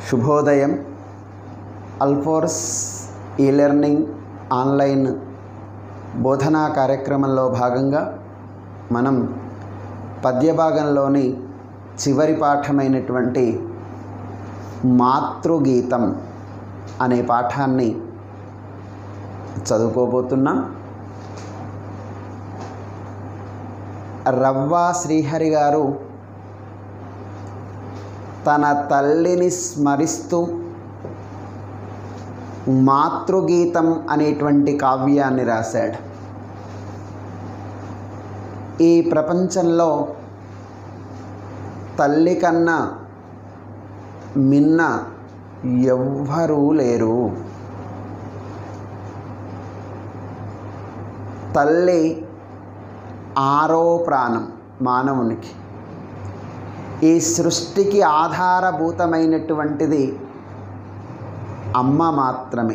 శుభోదయం అల్ఫోర్స్ ఈ learning online బోధనా కార్యక్రమంలో భాగంగా మనం పద్యభాగంలోని చివరి పాఠమైనటువంటి మాతృగీతం అనే పాఠాన్ని చదువుకోబోతున్నాం రవ్వా శ్రీహరి గారు తన తల్లిని స్మరిస్తూ మాతృగీతం అనేటువంటి కావ్యాన్ని రాశాడు ఈ ప్రపంచంలో తల్లి కన్నా మిన్న ఎవ్వరూ లేరు తల్లి ఆరో ప్రాణం మానవునికి ఈ సృష్టికి ఆధారభూతమైనటువంటిది అమ్మ మాత్రమే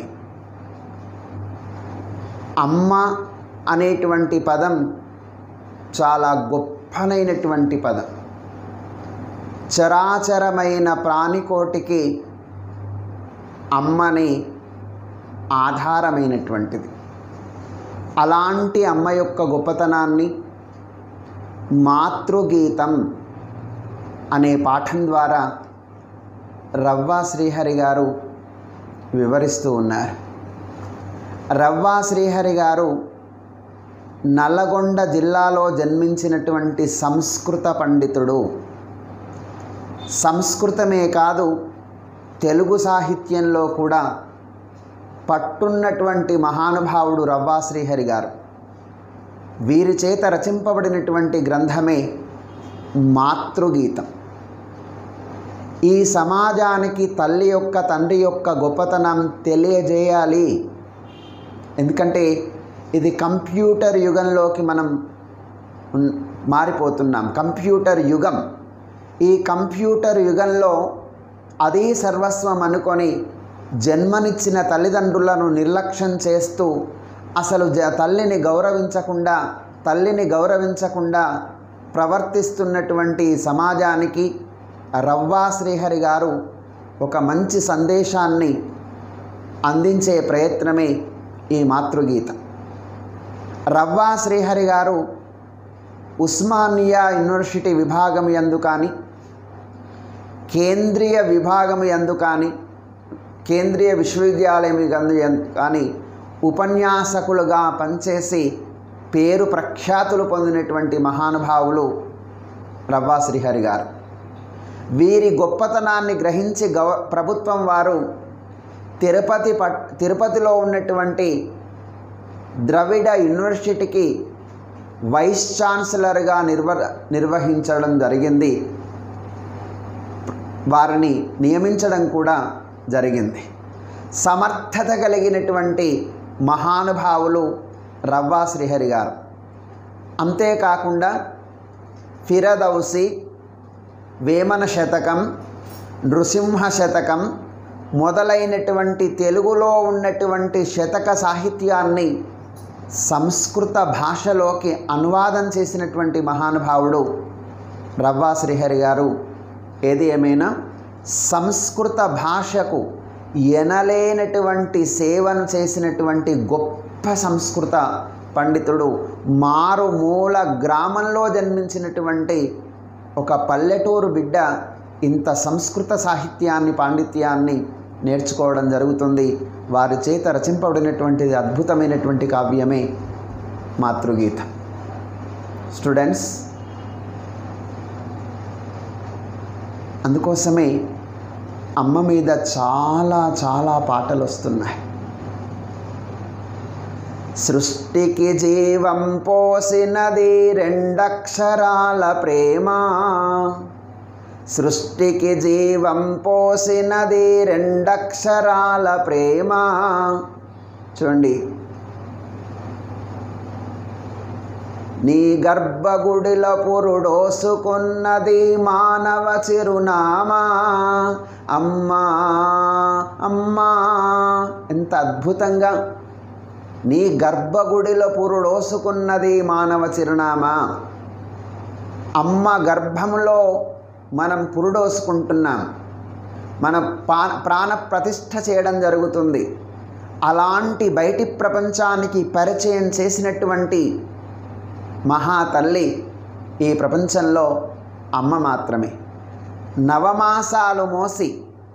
అమ్మ అనేటువంటి పదం చాలా గొప్పనైనటువంటి పదం చరాచరమైన ప్రాణికోటికి అమ్మని ఆధారమైనటువంటిది అలాంటి అమ్మ యొక్క గొప్పతనాన్ని మాతృగీతం అనే పాఠం ద్వారా రవ్వా శ్రీహరి గారు వివరిస్తూ ఉన్నారు రవ్వా శ్రీహరి గారు నల్లగొండ జిల్లాలో జన్మించినటువంటి సంస్కృత పండితుడు సంస్కృతమే కాదు తెలుగు సాహిత్యంలో కూడా పట్టున్నటువంటి మహానుభావుడు రవ్వా శ్రీహరి గారు వీరి చేత రచింపబడినటువంటి గ్రంథమే మాతృగీతం ఈ సమాజానికి తల్లి యొక్క తండ్రి యొక్క గొప్పతనం తెలియజేయాలి ఎందుకంటే ఇది కంప్యూటర్ యుగంలోకి మనం ఉన్- మారిపోతున్నాం కంప్యూటర్ యుగం ఈ కంప్యూటర్ యుగంలో అదే సర్వస్వం అనుకొని జన్మనిచ్చిన తల్లిదండ్రులను నిర్లక్ష్యం చేస్తూ అసలు జ తల్లిని గౌరవించకుండా తల్లిని గౌరవించకుండా ప్రవర్తిస్తున్నటువంటి సమాజానికి రవ్వా శ్రీహరి గారు ఒక మంచి సందేశాన్ని అందించే ప్రయత్నమే ఈ మాతృగీతం రవ్వా శ్రీహరి గారు ఉస్మానియా యూనివర్సిటీ విభాగం యందు కానీ కేంద్రీయ విభాగం యందు కానీ కేంద్రీయ విశ్వవిద్యాలయం యందు యం- కానీ ఉపన్యాసకులుగా పనిచేసి పేరు ప్రఖ్యాతులు పొందినటువంటి మహానుభావులు రవ్వా శ్రీహరి గారు వీరి గొప్పతనాన్ని గ్రహించి గవ ప్రభుత్వం వారు తిరుపతి పట్ తిరుపతిలో ఉన్నటువంటి ద్రవిడ యూనివర్సిటీకి వైస్ ఛాన్సలర్గా నిర్వ నిర్వహించడం జరిగింది వారిని నియమించడం కూడా జరిగింది సమర్థత కలిగినటువంటి మహానుభావులు రవ్వా శ్రీహరి గారు అంతేకాకుండా ఫిరదౌసి వేమన శతకం నృసింహ శతకం మొదలైనటువంటి తెలుగులో ఉన్నటువంటి శతక సాహిత్యాన్ని సంస్కృత భాషలోకి అనువాదం చేసినటువంటి మహానుభావుడు రవ్వా శ్రీహరి గారు ఏది ఏమైనా సంస్కృత భాషకు ఎనలేనటువంటి సేవను చేసినటువంటి గొప్ప సంస్కృత పండితుడు మారుమూల గ్రామంలో జన్మించినటువంటి ఒక పల్లెటూరు బిడ్డ ఇంత సంస్కృత సాహిత్యాన్ని పాండిత్యాన్ని నేర్చుకోవడం జరుగుతుంది వారి చేత రచింపబడినటువంటిది అద్భుతమైనటువంటి కావ్యమే మాతృగీత స్టూడెంట్స్ అందుకోసమే అమ్మ మీద చాలా చాలా పాటలు వస్తున్నాయి సృష్టికి జీవం పోసినది రెండక్షరాల ప్రేమ సృష్టికి జీవం పోసినది రెండక్షరాల ప్రేమ చూడండి నీ గర్భగుడిలో పురుడోసుకున్నది మానవ చిరునామా అమ్మా అమ్మా ఎంత అద్భుతంగా నీ గర్భగుడిలో పురుడోసుకున్నది మానవ చిరునామా అమ్మ గర్భంలో మనం పురుడోసుకుంటున్నాం మన పా ప్రాణ ప్రతిష్ఠ చేయడం జరుగుతుంది అలాంటి బయటి ప్రపంచానికి పరిచయం చేసినటువంటి మహాతల్లి ఈ ప్రపంచంలో అమ్మ మాత్రమే నవమాసాలు మోసి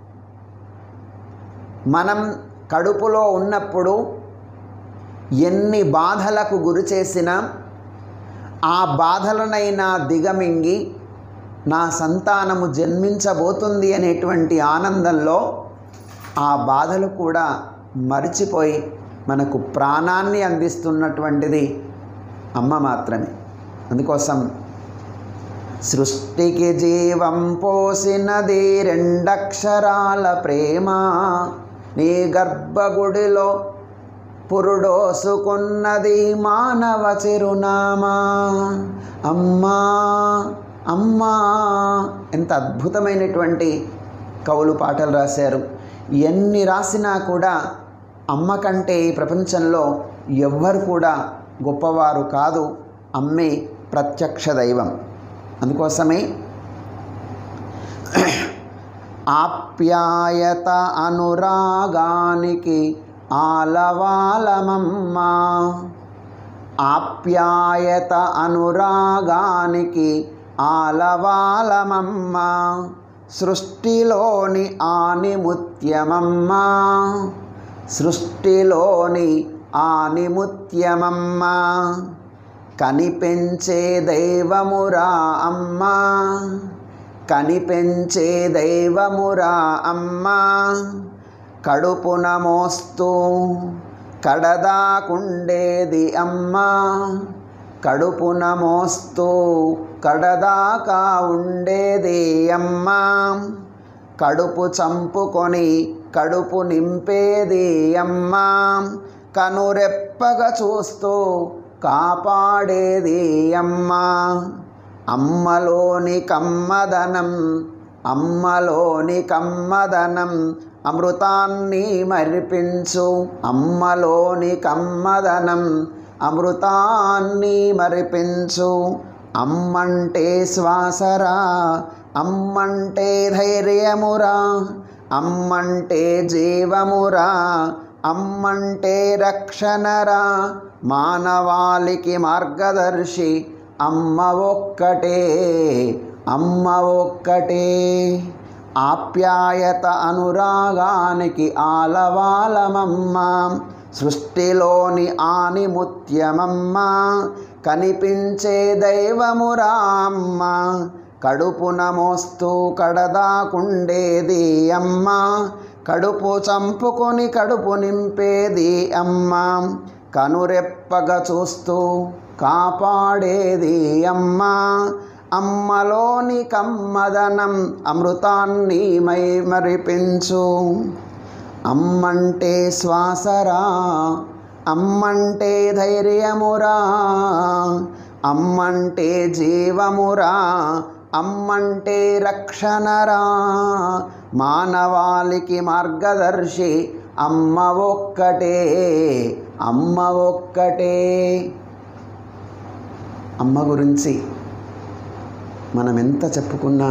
మనం కడుపులో ఉన్నప్పుడు ఎన్ని బాధలకు గురి చేసినా ఆ బాధలనైనా దిగమింగి నా సంతానము జన్మించబోతుంది అనేటువంటి ఆనందంలో ఆ బాధలు కూడా మరిచిపోయి మనకు ప్రాణాన్ని అందిస్తున్నటువంటిది అమ్మ మాత్రమే అందుకోసం సృష్టికి జీవం పోసినది రెండక్షరాల ప్రేమ నీ గర్భగుడిలో పురుడోసుకున్నది మానవ చిరునామా అమ్మా అమ్మా ఎంత అద్భుతమైనటువంటి కవులు పాటలు రాశారు ఎన్ని రాసినా కూడా అమ్మ కంటే ఈ ప్రపంచంలో ఎవ్వరు కూడా గొప్పవారు కాదు అమ్మే ప్రత్యక్ష దైవం అందుకోసమే ఆప్యాయత అనురాగానికి ఆలవాలమమ్మ ఆప్యాయత అనురాగానికి ఆలవాలమమ్మ సృష్టిలోని ఆనిముత్యమమ్మ సృష్టిలోని ఆనిముత్యమమ్మ కనిపెంచే దైవమురా అమ్మ కనిపెంచే దైవమురా అమ్మ కడుపున మోస్తూ కడదాకుండేది అమ్మ కడుపున మోస్తూ కడదాకా ఉండేది అమ్మ కడుపు చంపుకొని కడుపు నింపేది అమ్మ కనురెప్పగా చూస్తూ కాపాడేది అమ్మ అమ్మలోని కమ్మదనం అమ్మలోని కమ్మదనం అమృతాన్ని మరిపించు అమ్మలోని కమ్మదనం అమృతాన్ని మరిపించు అమ్మంటే శ్వాసరా అమ్మంటే ధైర్యమురా అమ్మంటే జీవమురా అమ్మంటే రక్షణరా మానవాళికి మార్గదర్శి అమ్మ ఒక్కటే అమ్మ ఒక్కటే ఆప్యాయత అనురాగానికి ఆలవాలమమ్మ సృష్టిలోని ఆనిముత్యమమ్మ కనిపించే దైవమురా అమ్మ కడుపున మోస్తూ కడదాకుండేది అమ్మ కడుపు చంపుకొని కడుపు నింపేది అమ్మ కనురెప్పగా చూస్తూ కాపాడేది అమ్మ అమ్మలోని కమ్మదనం అమృతాన్ని మై మరిపించు అమ్మంటే శ్వాసరా అమ్మంటే ధైర్యమురా అమ్మంటే జీవమురా అమ్మంటే రక్షణరా మానవాళికి మార్గదర్శి అమ్మ ఒక్కటే అమ్మ ఒక్కటే అమ్మ గురించి మనం ఎంత చెప్పుకున్నా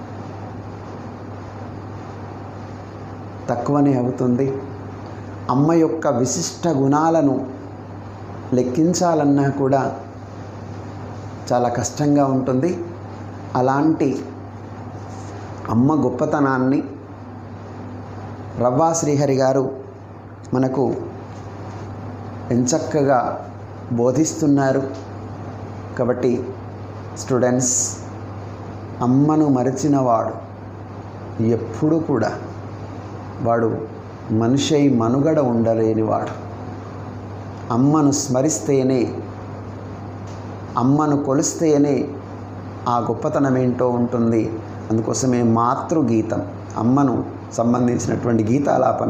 తక్కువనే అవుతుంది అమ్మ యొక్క విశిష్ట గుణాలను లెక్కించాలన్నా కూడా చాలా కష్టంగా ఉంటుంది అలాంటి అమ్మ గొప్పతనాన్ని రవ్వా శ్రీహరి గారు మనకు ఎంచక్కగా బోధిస్తున్నారు కాబట్టి స్టూడెంట్స్ అమ్మను మరచినవాడు ఎప్పుడూ కూడా వాడు మనిషి అయి మనుగడ ఉండలేనివాడు అమ్మను స్మరిస్తేనే అమ్మను కొలిస్తేనే ఆ గొప్పతనం ఏంటో ఉంటుంది అందుకోసమే మాతృగీతం అమ్మను సంబంధించినటువంటి గీతాలాపన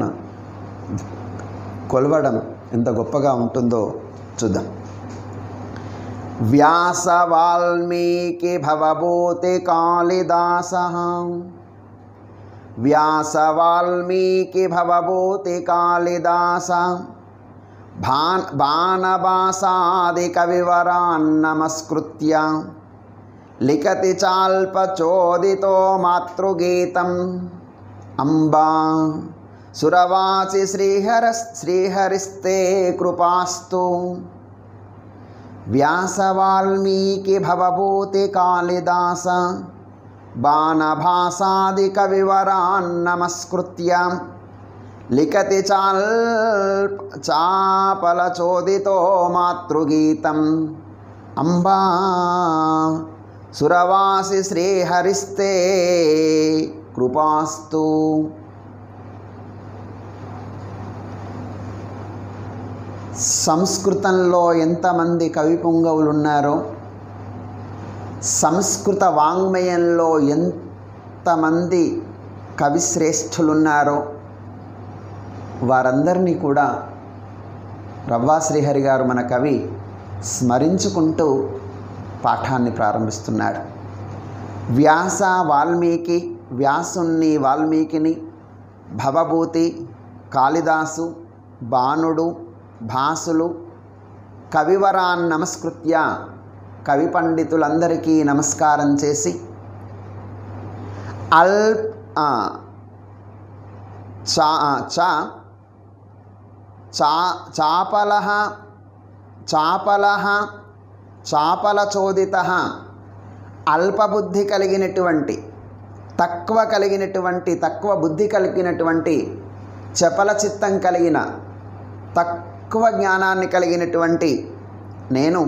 కొలవడం ఎంత గొప్పగా ఉంటుందో చూద్దాం వ్యాస వాల్మీకి భవభూతి కాళిదాస వ్యాస వాల్మీకి భవభూతి కాళిదాస భాన్ బాణభాసాదిక వివరాన్నమస్కృత్య లిఖతి చాల్పచోదితో మాతృగీతం అంబా సురవాసి శ్రీహర శ్రీహరిస్తే కృపాస్తు వ్యాస వాల్మీకి భవభూతి కాళిదాస బాణభాసాదిక వివరాన్ నమస్కృత్య లిఖతి చాల్ చాపలచోదితో మాతృగీతం అంబా సురవాసి శ్రీహరిస్తే కృపాస్తు సంస్కృతంలో ఎంతమంది కవి పొంగవులు ఉన్నారో సంస్కృత వాంగ్మయంలో ఎంతమంది కవిశ్రేష్ఠులున్నారో వారందరినీ కూడా రవ్వా శ్రీహరి గారు మన కవి స్మరించుకుంటూ పాఠాన్ని ప్రారంభిస్తున్నాడు వ్యాస వాల్మీకి వ్యాసుణ్ణి వాల్మీకిని భవభూతి కాళిదాసు బాణుడు భాసులు కవివరాన్ నమస్కృత్య కవి పండితులందరికీ నమస్కారం చేసి అల్ ఆ, చా చా చా చాపల చాపల చాపల చోదిత అల్పబుద్ధి కలిగినటువంటి తక్కువ కలిగినటువంటి తక్కువ బుద్ధి కలిగినటువంటి చపల చిత్తం కలిగిన తక్కువ జ్ఞానాన్ని కలిగినటువంటి నేను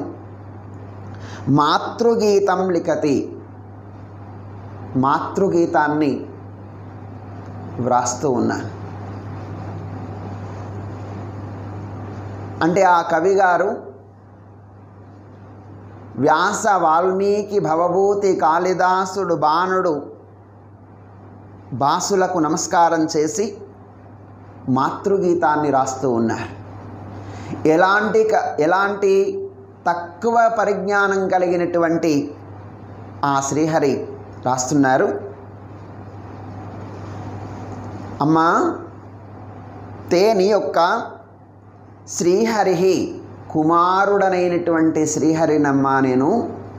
మాతృగీతం లిఖతి మాతృగీతాన్ని వ్రాస్తూ ఉన్నాను అంటే ఆ కవి గారు వ్యాస వాల్మీకి భవభూతి కాళిదాసుడు బాణుడు బాసులకు నమస్కారం చేసి మాతృగీతాన్ని రాస్తూ ఉన్నారు ఎలాంటి క ఎలాంటి తక్కువ పరిజ్ఞానం కలిగినటువంటి ఆ శ్రీహరి రాస్తున్నారు అమ్మా తేని యొక్క శ్రీహరి కుమారుడనైనటువంటి శ్రీహరినమ్మా నేను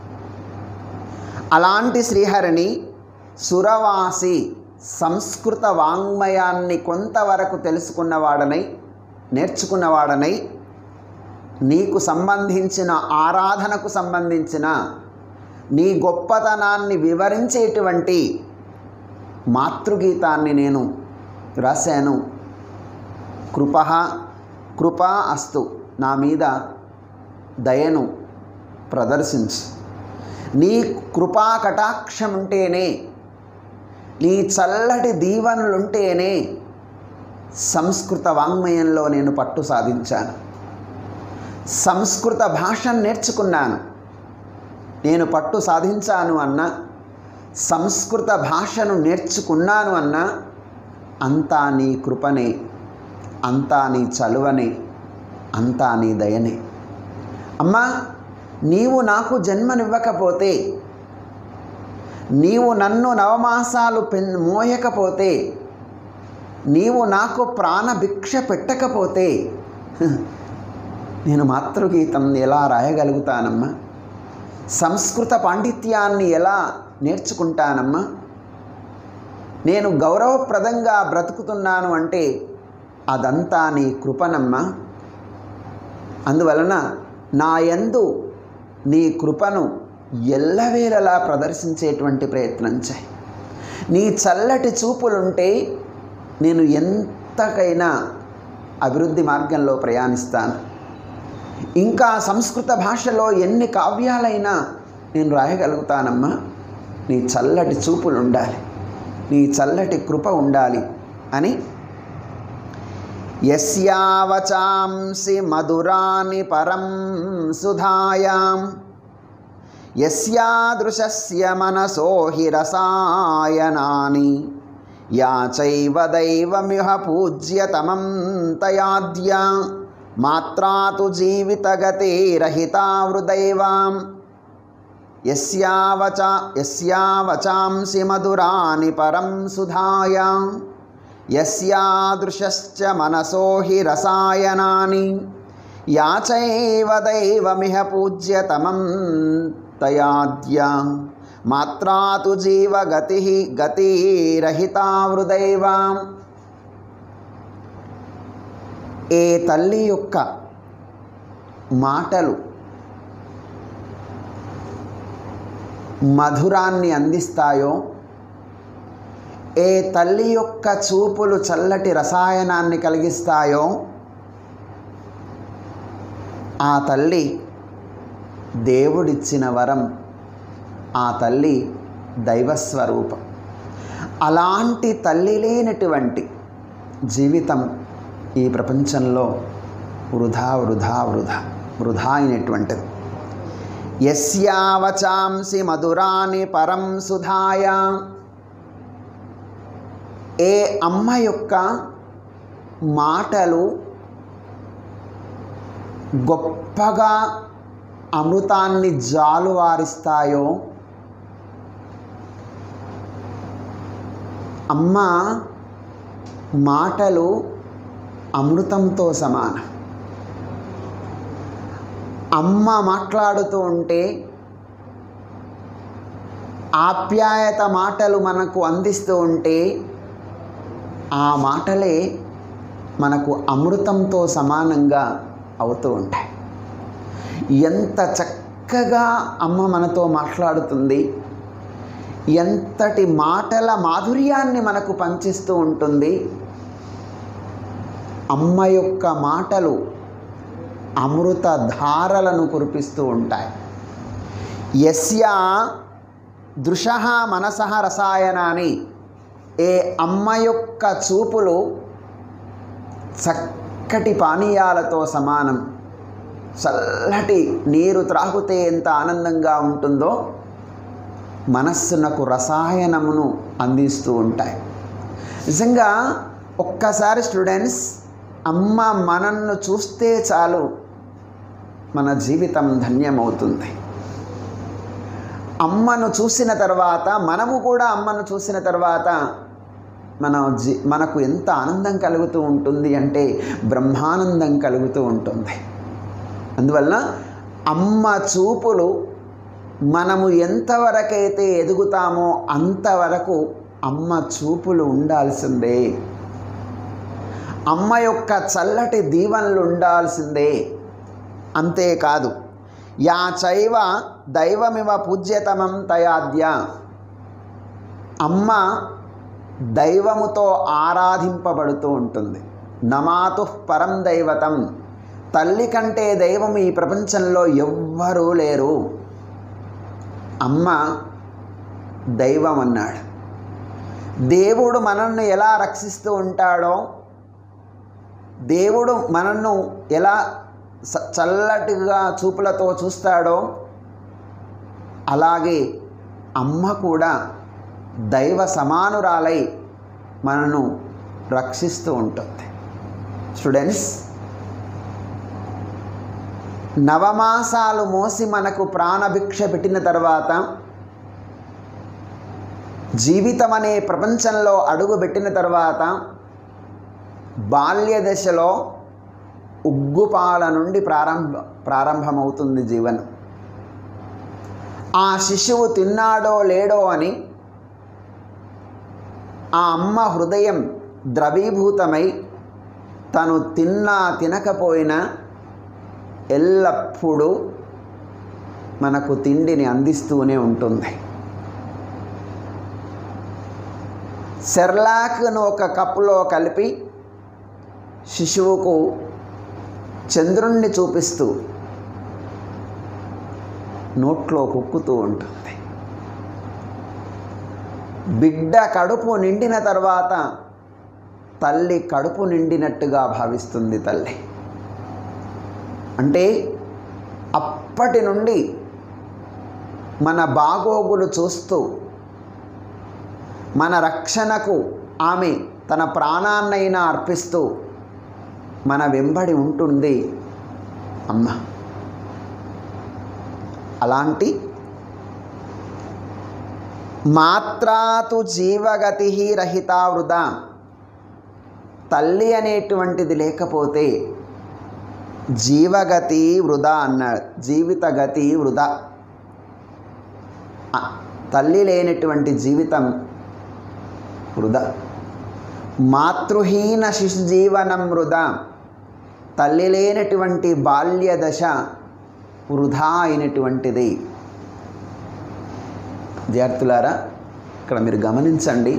అలాంటి శ్రీహరిని సురవాసి సంస్కృత వాంగ్మయాన్ని కొంతవరకు తెలుసుకున్నవాడనై నేర్చుకున్నవాడనై నీకు సంబంధించిన ఆరాధనకు సంబంధించిన నీ గొప్పతనాన్ని వివరించేటువంటి మాతృగీతాన్ని నేను రాశాను కృప కృప అస్తు నా మీద దయను ప్రదర్శించు నీ కృపా కటాక్షం ఉంటేనే నీ చల్లటి దీవెనలుంటేనే సంస్కృత వాంగ్మయంలో నేను పట్టు సాధించాను సంస్కృత భాషను నేర్చుకున్నాను నేను పట్టు సాధించాను అన్న సంస్కృత భాషను నేర్చుకున్నాను అన్న అంతా నీ కృపనే అంతా నీ చలువనే అంతా నీ దయనే అమ్మా నీవు నాకు జన్మనివ్వకపోతే నీవు నన్ను నవమాసాలు పెన్ మోయకపోతే నీవు నాకు ప్రాణభిక్ష పెట్టకపోతే హ, నేను మాతృగీతం ఎలా రాయగలుగుతానమ్మా సంస్కృత పాండిత్యాన్ని ఎలా నేర్చుకుంటానమ్మా నేను గౌరవప్రదంగా బ్రతుకుతున్నాను అంటే అదంతా నీ కృపనమ్మా అందువలన నా యందు నీ కృపను ఎల్లవేళలా ప్రదర్శించేటువంటి ప్రయత్నం చేయి నీ చల్లటి చూపులుంటే నేను ఎంతకైనా అభివృద్ధి మార్గంలో ప్రయాణిస్తాను ఇంకా సంస్కృత భాషలో ఎన్ని కావ్యాలైనా నేను రాయగలుగుతానమ్మా నీ చల్లటి చూపులు ఉండాలి నీ చల్లటి కృప ఉండాలి అని యస్యావచాంసి మధురాని పరం సుధాయాం యస్యాదృశస్య మనసో హి రసాయనాని యా చైవ దైవమిహ పూజ్యతమం తయాద్య మాత్రా తు జీవితగతిరహితావృదైవాం యస్యావచ యస్యావచాంసి మధురాని పరం సుధాయాం యస్యాదృశశ్చ మనసో హి రసాయనాని యా చైవ దైవమిహ పూజ్యతమం తయాద్య మాత్రాతు జీవగతి గతిరహితా హృదైవ ఏ తల్లి యొక్క మాటలు మధురాన్ని అందిస్తాయో ఏ తల్లి యొక్క చూపులు చల్లటి రసాయనాన్ని కలిగిస్తాయో ఆ తల్లి దేవుడిచ్చిన వరం ఆ తల్లి దైవస్వరూపం అలాంటి తల్లి లేనటువంటి జీవితం ఈ ప్రపంచంలో వృధా వృధా వృధా వృధా అయినటువంటిది యస్యావచాంసి మధురాని పరం సుధాయ ఏ అమ్మ యొక్క మాటలు గొప్పగా అమృతాన్ని జాలువారిస్తాయో అమ్మ మాటలు అమృతంతో సమానం అమ్మ మాట్లాడుతూ ఉంటే ఆప్యాయత మాటలు మనకు అందిస్తూ ఉంటే ఆ మాటలే మనకు అమృతంతో సమానంగా అవుతూ ఉంటాయి ఎంత చక్కగా అమ్మ మనతో మాట్లాడుతుంది ఎంతటి మాటల మాధుర్యాన్ని మనకు పంచిస్తూ ఉంటుంది అమ్మ యొక్క మాటలు అమృత ధారలను కురిపిస్తూ ఉంటాయి యస్య దృశ మనస రసాయనాన్ని ఏ అమ్మ యొక్క చూపులు చక్కటి పానీయాలతో సమానం చల్లటి నీరు త్రాగితే ఎంత ఆనందంగా ఉంటుందో మనస్సునకు రసాయనమును అందిస్తూ ఉంటాయి నిజంగా ఒక్కసారి స్టూడెంట్స్ అమ్మ మనల్ని చూస్తే చాలు మన జీవితం ధన్యమవుతుంది అమ్మను చూసిన తర్వాత మనము కూడా అమ్మను చూసిన తర్వాత మన జీ మనకు ఎంత ఆనందం కలుగుతూ ఉంటుంది అంటే బ్రహ్మానందం కలుగుతూ ఉంటుంది అందువలన అమ్మ చూపులు మనము ఎంతవరకైతే ఎదుగుతామో అంతవరకు అమ్మ చూపులు ఉండాల్సిందే అమ్మ యొక్క చల్లటి దీవెనలు ఉండాల్సిందే అంతేకాదు యా చైవ దైవమివ పూజ్యతమం తయాద్య అమ్మ దైవముతో ఆరాధింపబడుతూ ఉంటుంది నమాతు పరం దైవతం తల్లి కంటే దైవం ఈ ప్రపంచంలో ఎవ్వరూ లేరు అమ్మ దైవం అన్నాడు దేవుడు మనల్ని ఎలా రక్షిస్తూ ఉంటాడో దేవుడు మనల్ని ఎలా స- చల్లటిగా చూపులతో చూస్తాడో అలాగే అమ్మ కూడా దైవ సమానురాలై మనను రక్షిస్తూ ఉంటుంది స్టూడెంట్స్ నవమాసాలు మోసి మనకు ప్రాణభిక్ష పెట్టిన తర్వాత జీవితం అనే ప్రపంచంలో అడుగు పెట్టిన తర్వాత బాల్య దశలో ఉగ్గుపాల నుండి ప్రారంభ ప్రారంభమవుతుంది జీవనం ఆ శిశువు తిన్నాడో లేడో అని ఆ అమ్మ హృదయం ద్రవీభూతమై తను తిన్నా తినకపోయినా ఎల్లప్పుడూ మనకు తిండిని అందిస్తూనే ఉంటుంది సెర్లాక్ను ఒక కప్పులో కలిపి శిశువుకు చంద్రుణ్ణి చూపిస్తూ నోట్లో కుక్కుతూ ఉంటుంది బిడ్డ కడుపు నిండిన తర్వాత తల్లి కడుపు నిండినట్టుగా భావిస్తుంది తల్లి అంటే అప్పటి నుండి మన బాగోగులు చూస్తూ మన రక్షణకు ఆమె తన ప్రాణాన్నైనా అర్పిస్తూ మన వెంబడి ఉంటుంది అమ్మ అలాంటి మాత్రాతు జీవగతి రహిత వృధా తల్లి అనేటువంటిది లేకపోతే జీవగతి వృధా అన్నాడు జీవిత గతి వృధా అ- తల్లి లేనటువంటి జీవితం వృధా మాతృహీన శిశు జీవనం వృధా తల్లి లేనటువంటి బాల్య దశ వృధా అయినటువంటిది విద్యార్థులారా ఇక్కడ మీరు గమనించండి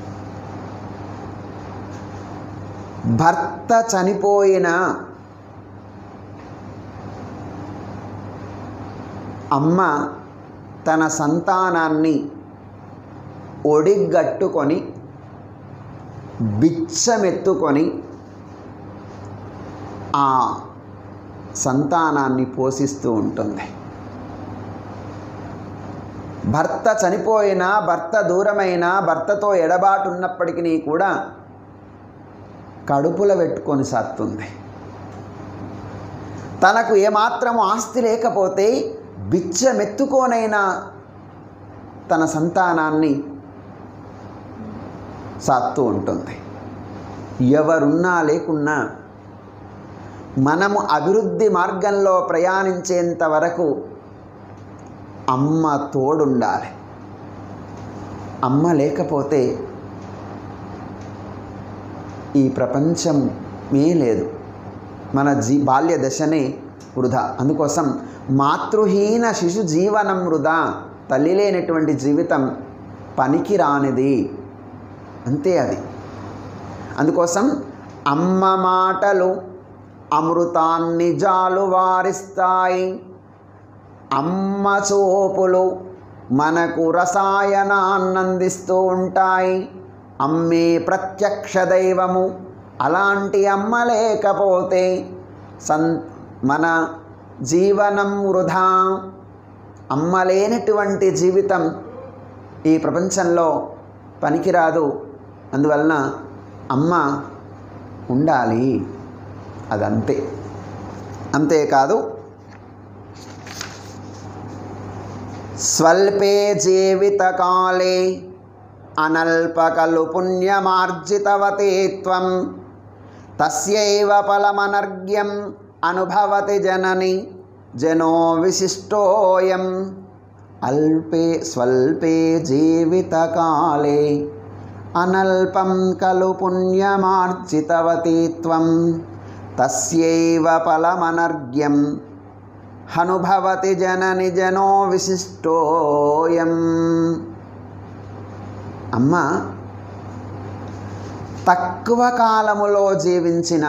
భర్త చనిపోయిన అమ్మ తన సంతానాన్ని ఒడిగట్టుకొని బిచ్చమెత్తుకొని ఆ సంతానాన్ని పోషిస్తూ ఉంటుంది భర్త చనిపోయినా భర్త దూరమైనా భర్తతో ఎడబాటు ఉన్నప్పటికీ కూడా కడుపులో పెట్టుకొని సాత్తుంది తనకు ఏమాత్రం ఆస్తి లేకపోతే బిచ్చమెత్తుకోనైనా తన సంతానాన్ని సాత్తూ ఉంటుంది ఎవరున్నా లేకున్నా మనము అభివృద్ధి మార్గంలో ప్రయాణించేంత వరకు అమ్మ తోడుండాలి అమ్మ లేకపోతే ఈ ప్రపంచమే లేదు మన జీ బాల్య దశనే వృధా అందుకోసం మాతృహీన శిశు జీవనం వృధా తల్లి లేనటువంటి జీవితం పనికి రానిది అంతే అది అందుకోసం అమ్మ మాటలు అమృతాన్ని జాలు వారిస్తాయి అమ్మ చూపులు మనకు రసాయనాన్నందిస్తూ ఉంటాయి అమ్మే ప్రత్యక్ష దైవము అలాంటి అమ్మ లేకపోతే సన్ మన జీవనం వృధా అమ్మ లేనటువంటి జీవితం ఈ ప్రపంచంలో పనికిరాదు అందువలన అమ్మ ఉండాలి అదంతే అంతేకాదు స్వల్పే జీవితకాలే అనల్పకలు పుణ్యమార్జితవతే త్వం తస్యైవ ఫలమనర్ఘ్యం అనుభవతి జనని జనో విశిష్టోయం అల్పే స్వల్పే జీవితకాలే అనల్పం ఖలు పుణ్యమార్జితవతి త్వం తస్యైవ ఫలమనర్ఘ్యం హనుభవతి జనని జనో విశిష్టోయం అమ్మ తక్కువ కాలములో జీవించిన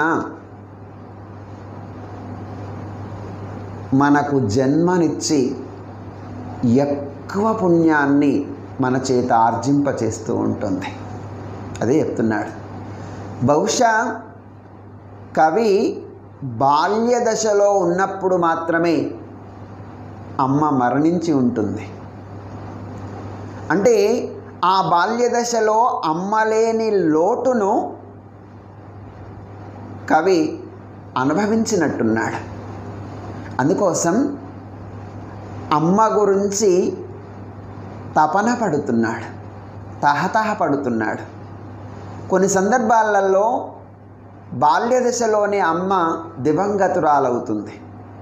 మనకు జన్మనిచ్చి ఎక్కువ పుణ్యాన్ని మన చేత ఆర్జింపచేస్తూ ఉంటుంది అదే చెప్తున్నాడు బహుశా కవి బాల్య దశలో ఉన్నప్పుడు మాత్రమే అమ్మ మరణించి ఉంటుంది అంటే ఆ బాల్య దశలో అమ్మలేని లోటును కవి అనుభవించినట్టున్నాడు అందుకోసం అమ్మ గురించి తపన పడుతున్నాడు తహతహ పడుతున్నాడు కొన్ని సందర్భాలలో బాల్య దశలోనే అమ్మ దివంగతురాలవుతుంది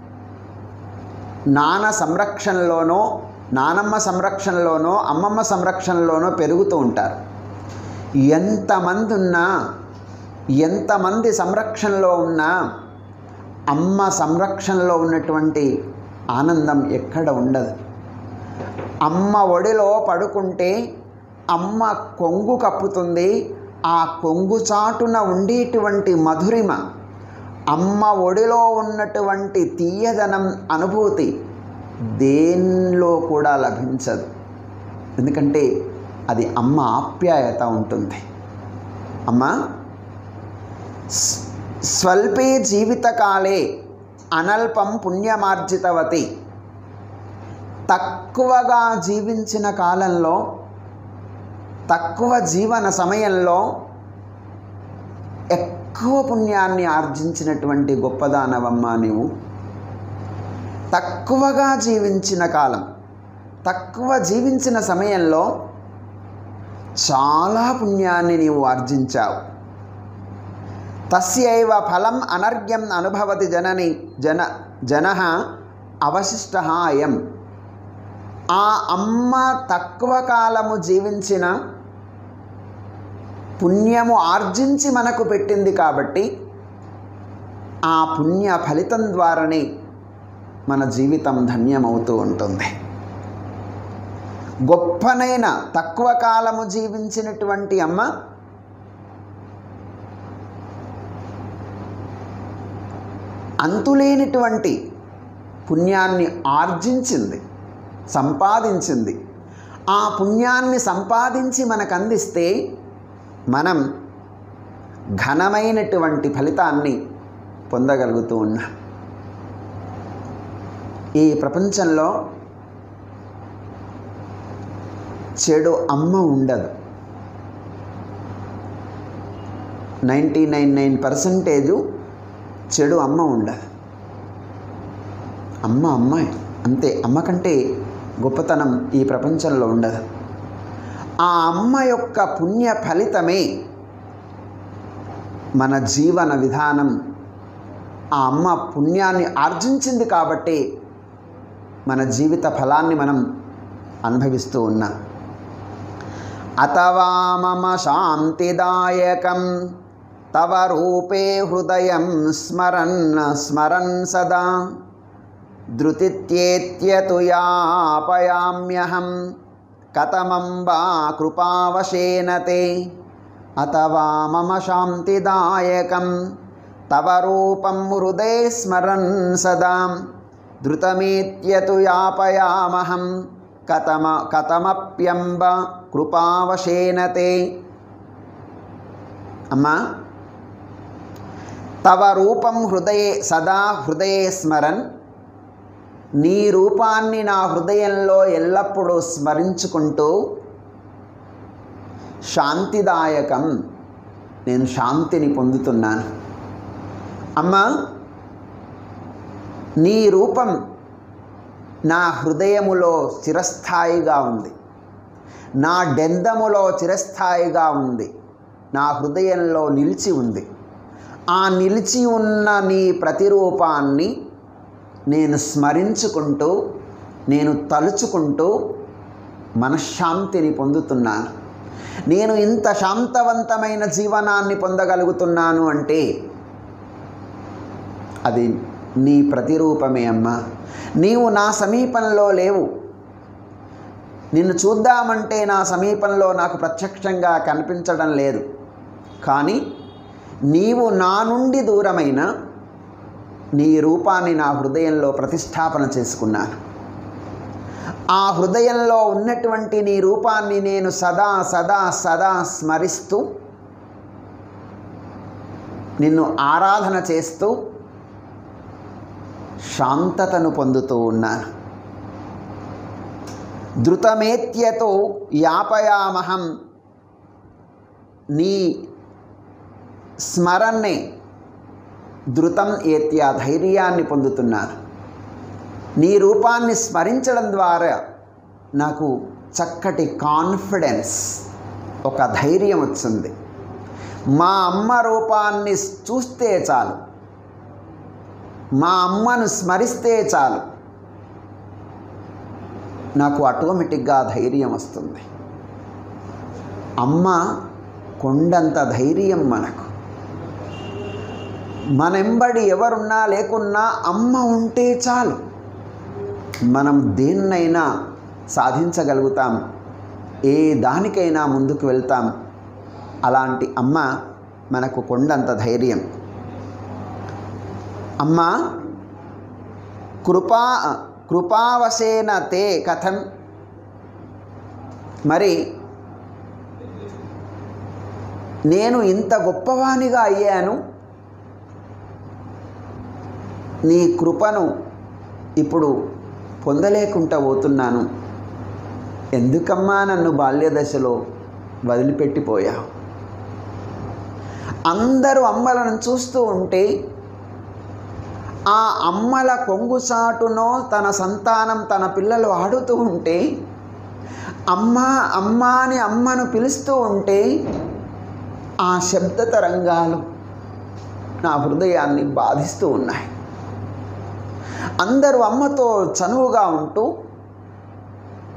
నాన్న సంరక్షణలోనో నానమ్మ సంరక్షణలోనో అమ్మమ్మ సంరక్షణలోనో పెరుగుతూ ఉంటారు ఎంతమంది ఉన్నా ఎంతమంది సంరక్షణలో ఉన్నా అమ్మ సంరక్షణలో ఉన్నటువంటి ఆనందం ఎక్కడ ఉండదు అమ్మ ఒడిలో పడుకుంటే అమ్మ కొంగు కప్పుతుంది ఆ కొంగు చాటున ఉండేటువంటి మధురిమ అమ్మ ఒడిలో ఉన్నటువంటి తీయదనం అనుభూతి దేనిలో కూడా లభించదు ఎందుకంటే అది అమ్మ ఆప్యాయత ఉంటుంది అమ్మ స్- స్వల్పే జీవితకాలే అనల్పం పుణ్యమార్జితవతి తక్కువగా జీవించిన కాలంలో తక్కువ జీవన సమయంలో ఎక్కువ పుణ్యాన్ని ఆర్జించినటువంటి గొప్పదానవమ్మ నీవు తక్కువగా జీవించిన కాలం తక్కువ జీవించిన సమయంలో చాలా పుణ్యాన్ని నీవు ఆర్జించావు తస్యైవ ఫలం అనర్ఘ్యం అనుభవతి జనని జన జన అవశిష్ట అయం ఆ అమ్మ తక్కువ కాలము జీవించిన పుణ్యము ఆర్జించి మనకు పెట్టింది కాబట్టి ఆ పుణ్య ఫలితం ద్వారానే మన జీవితం ధన్యమవుతూ ఉంటుంది గొప్పనైన తక్కువ కాలము జీవించినటువంటి అమ్మ అంతులేనిటువంటి పుణ్యాన్ని ఆర్జించింది సంపాదించింది ఆ పుణ్యాన్ని సంపాదించి మనకు అందిస్తే మనం ఘనమైనటువంటి ఫలితాన్ని పొందగలుగుతూ ఉన్నాం ఈ ప్రపంచంలో చెడు అమ్మ ఉండదు నైంటీ నైన్ నైన్ పర్సంటేజు చెడు అమ్మ ఉండదు అమ్మ అమ్మాయి అంతే అమ్మ కంటే గొప్పతనం ఈ ప్రపంచంలో ఉండదు ఆ అమ్మ యొక్క పుణ్య ఫలితమే మన జీవన విధానం ఆ అమ్మ పుణ్యాన్ని ఆర్జించింది కాబట్టి మన జీవిత ఫలాన్ని మనం అనుభవిస్తూ ఉన్నాం అథవా మమ శాంతిదాయకం తవ రూపే హృదయం స్మరన్ స్మరన్ సదా ధృతిత్యేత్యతు యాపయామ్యహం కథమం వా కృపావశేన తే అథవా మమ శాంతిదాయకం తవ రూపం హృదయ స్మరన్ సదా ధృతమేత్యతు యాపయామహం కథమ కథమప్యంబ కృపావశేన తే అమ్మా తవ రూపం హృదయే సదా హృదయే స్మరన్ నీ రూపాన్ని నా హృదయంలో ఎల్లప్పుడూ స్మరించుకుంటూ శాంతిదాయకం నేను శాంతిని పొందుతున్నాను అమ్మా నీ రూపం నా హృదయములో చిరస్థాయిగా ఉంది నా డెందములో చిరస్థాయిగా ఉంది నా హృదయంలో నిలిచి ఉంది ఆ నిలిచి ఉన్న నీ ప్రతిరూపాన్ని నేను స్మరించుకుంటూ నేను తలుచుకుంటూ మనశ్శాంతిని పొందుతున్నాను నేను ఇంత శాంతవంతమైన జీవనాన్ని పొందగలుగుతున్నాను అంటే అది నీ ప్రతిరూపమే అమ్మా నీవు నా సమీపంలో లేవు నిన్ను చూద్దామంటే నా సమీపంలో నాకు ప్రత్యక్షంగా కనిపించడం లేదు కానీ నీవు నా నుండి దూరమైన నీ రూపాన్ని నా హృదయంలో ప్రతిష్టాపన చేసుకున్నాను ఆ హృదయంలో ఉన్నటువంటి నీ రూపాన్ని నేను సదా సదా సదా స్మరిస్తూ నిన్ను ఆరాధన చేస్తూ శాంతతను పొందుతూ ఉన్నాను ధృతమేత్యతో యాపయామహం నీ స్మరణే ధృతం ఏత్య ధైర్యాన్ని పొందుతున్నాను నీ రూపాన్ని స్మరించడం ద్వారా నాకు చక్కటి కాన్ఫిడెన్స్ ఒక ధైర్యం వచ్చింది మా అమ్మ రూపాన్ని చూస్తే చాలు మా అమ్మను స్మరిస్తే చాలు నాకు ఆటోమేటిక్గా ధైర్యం వస్తుంది అమ్మ కొండంత ధైర్యం మనకు మనెంబడి ఎవరున్నా లేకున్నా అమ్మ ఉంటే చాలు మనం దేన్నైనా సాధించగలుగుతాం ఏ దానికైనా ముందుకు వెళ్తాం అలాంటి అమ్మ మనకు కొండంత ధైర్యం అమ్మ కృపా కృపావశేన తే కథం మరి నేను ఇంత గొప్పవానిగా అయ్యాను నీ కృపను ఇప్పుడు పొందలేకుండా పోతున్నాను ఎందుకమ్మా నన్ను బాల్యదశలో వదిలిపెట్టిపోయావు అందరూ అమ్మలను చూస్తూ ఉంటే ఆ అమ్మల కొంగుసాటునో తన సంతానం తన పిల్లలు ఆడుతూ ఉంటే అమ్మ అమ్మ అని అమ్మను పిలుస్తూ ఉంటే ఆ శబ్ద తరంగాలు నా హృదయాన్ని బాధిస్తూ ఉన్నాయి అందరూ అమ్మతో చనువుగా ఉంటూ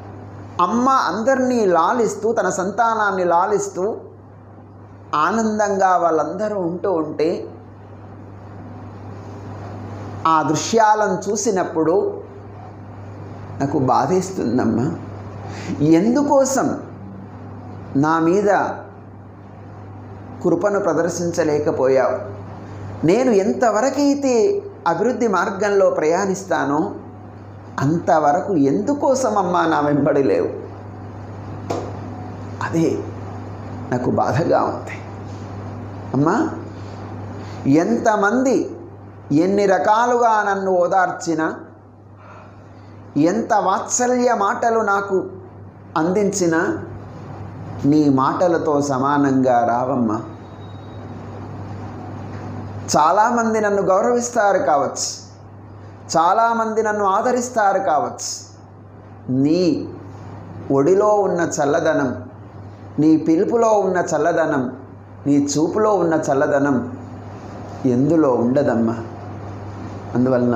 అమ్మ అందరినీ లాలిస్తూ తన సంతానాన్ని లాలిస్తూ ఆనందంగా వాళ్ళందరూ ఉంటూ ఉంటే ఆ దృశ్యాలను చూసినప్పుడు నాకు బాధేస్తుందమ్మా ఎందుకోసం నా మీద కృపను ప్రదర్శించలేకపోయావు నేను ఎంతవరకైతే అభివృద్ధి మార్గంలో ప్రయాణిస్తానో అంతవరకు ఎందుకోసం అమ్మా నా వెంబడి లేవు అదే నాకు బాధగా ఉంది అమ్మా ఎంతమంది ఎన్ని రకాలుగా నన్ను ఓదార్చినా ఎంత వాత్సల్య మాటలు నాకు అందించినా నీ మాటలతో సమానంగా రావమ్మా చాలామంది నన్ను గౌరవిస్తారు కావచ్చు చాలామంది నన్ను ఆదరిస్తారు కావచ్చు నీ ఒడిలో ఉన్న చల్లదనం నీ పిలుపులో ఉన్న చల్లదనం నీ చూపులో ఉన్న చల్లదనం ఎందులో ఉండదమ్మా అందువలన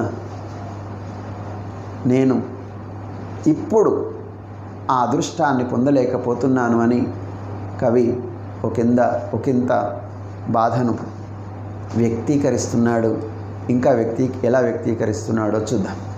నేను ఇప్పుడు ఆ అదృష్టాన్ని పొందలేకపోతున్నాను అని కవి ఒకంద ఒకంత బాధను వ్యక్తీకరిస్తున్నాడు ఇంకా వ్యక్తీ ఎలా వ్యక్తీకరిస్తున్నాడో చూద్దాం